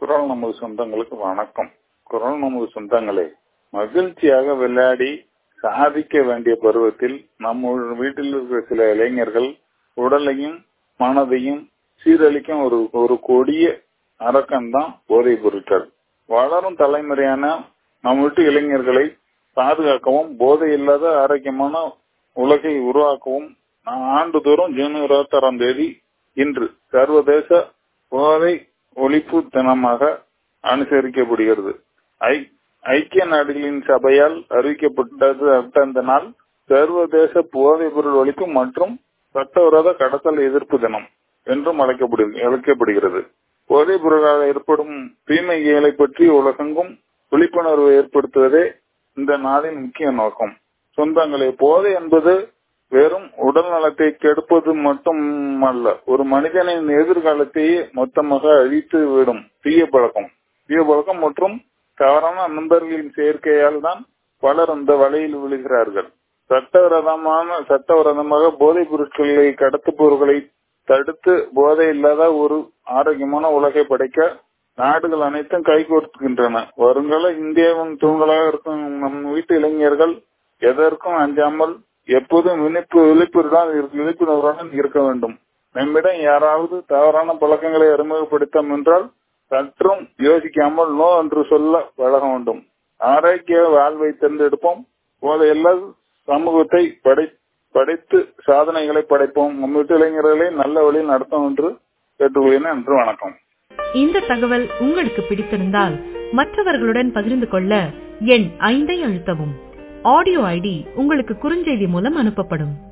குரல் நமது சொந்தங்களுக்கு வணக்கம் குரல் நமது சொந்தங்களே மகிழ்ச்சியாக விளையாடி சாதிக்க வேண்டிய பருவத்தில் நம்ம வீட்டில் இருக்கிற சில இளைஞர்கள் உடலையும் மனதையும் சீரழிக்கும் ஒரு ஒரு கொடிய அரக்கம் தான் போதைப் பொருட்கள் வளரும் தலைமுறையான நம் வீட்டு இளைஞர்களை பாதுகாக்கவும் போதை இல்லாத ஆரோக்கியமான உலகை உருவாக்கவும் ஆண்டுதோறும் ஜூன் இருபத்தி ஆறாம் தேதி இன்று சர்வதேச போதை ஒழிப்பு தினமாக அனுசரிக்கப்படுகிறது ஐக்கிய நாடுகளின் சபையால் அறிவிக்கப்பட்டது அந்த நாள் சர்வதேச போதைப் பொருள் ஒழிப்பு மற்றும் சட்டவிரோத கடத்தல் எதிர்ப்பு தினம் என்றும் அழைக்கப்படுகிறது போதைப் பொருளால் ஏற்படும் தீமைகளை பற்றி உலகெங்கும் விழிப்புணர்வு ஏற்படுத்துவதே இந்த நாளின் முக்கிய நோக்கம் சொந்தங்களே போதை என்பது வெறும் உடல் நலத்தை கெடுப்பது மட்டுமல்ல ஒரு மனிதனின் எதிர்காலத்தையே மொத்தமாக அழித்து விடும் தீய பழக்கம் தீய பழக்கம் மற்றும் தவறான நண்பர்களின் சேர்க்கையால் தான் பலர் அந்த வலையில் விழுகிறார்கள் சட்டவிரோதமான சட்டவிரோதமாக போதைப் பொருட்களை கடத்துபவர்களை தடுத்து போதை இல்லாத ஒரு ஆரோக்கியமான உலகை படைக்க நாடுகள் அனைத்தும் கைகோர்த்துகின்றன வருங்கால இந்தியாவின் தூண்களாக இருக்கும் நம் வீட்டு இளைஞர்கள் எதற்கும் அஞ்சாமல் எப்போதும் விழிப்பு விழிப்புடன் விழிப்புணர்வுடன் இருக்க வேண்டும் நம்மிடம் யாராவது தவறான பழக்கங்களை அறிமுகப்படுத்தம் என்றால் சற்றும் யோசிக்காமல் நோ என்று சொல்ல பழக வேண்டும் ஆரோக்கிய வாழ்வை தேர்ந்தெடுப்போம் போதையெல்லாம் சமூகத்தை படை படைத்து சாதனைகளை படைப்போம் நம்ம வீட்டு இளைஞர்களை நல்ல வழியில் நடத்தும் என்று கேட்டுக்கொள்கிறேன் என்று வணக்கம் இந்த தகவல் உங்களுக்கு பிடித்திருந்தால் மற்றவர்களுடன் பகிர்ந்து கொள்ள எண் ஐந்தை அழுத்தவும் ஆடியோ ஐடி உங்களுக்கு குறுஞ்செய்தி மூலம் அனுப்பப்படும்